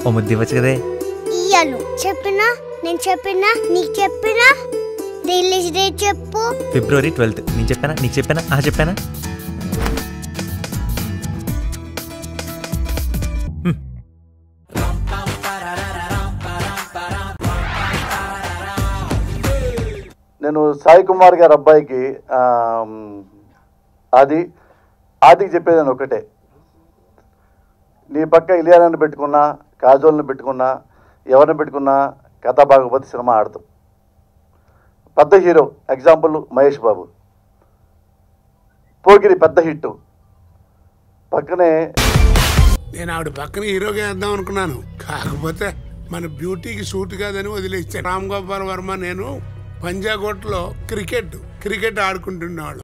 ఓ ముద్దు ఇవ్వచ్చు కదే ఇయ్యను చెప్పినా నేను చెప్పినా నీకు చెప్పినా రిలీజ్ డేట్ చెప్పు ఫిబ్రవరి ట్వెల్త్ నేను చెప్పానా నీకు చెప్పానా ఆ చెప్పానా నేను సాయి కుమార్ గారి అబ్బాయికి ఆమ్, ఆది ఆదికి చెప్పేదాన్ని ఒకటే నీ పక్క ఇలియానాన్ని పెట్టుకున్నా కాజోల్ని పెట్టుకున్నా ఎవరిని పెట్టుకున్నా కథ బాగపోతే సినిమా ఆడతాం పెద్ద హీరో ఎగ్జాంపుల్ మహేష్ బాబు పోగిరి పెద్ద హిట్ పక్కనే నేను ఆవిడ పక్కన హీరోగా వేద్దాం అనుకున్నాను కాకపోతే మన బ్యూటీకి సూట్ కాదని వదిలేస్తే రామ్ గోపాల్ వర్మ నేను పంజాగోట్లో క్రికెట్ క్రికెట్ ఆడుకుంటున్నవాళ్ళం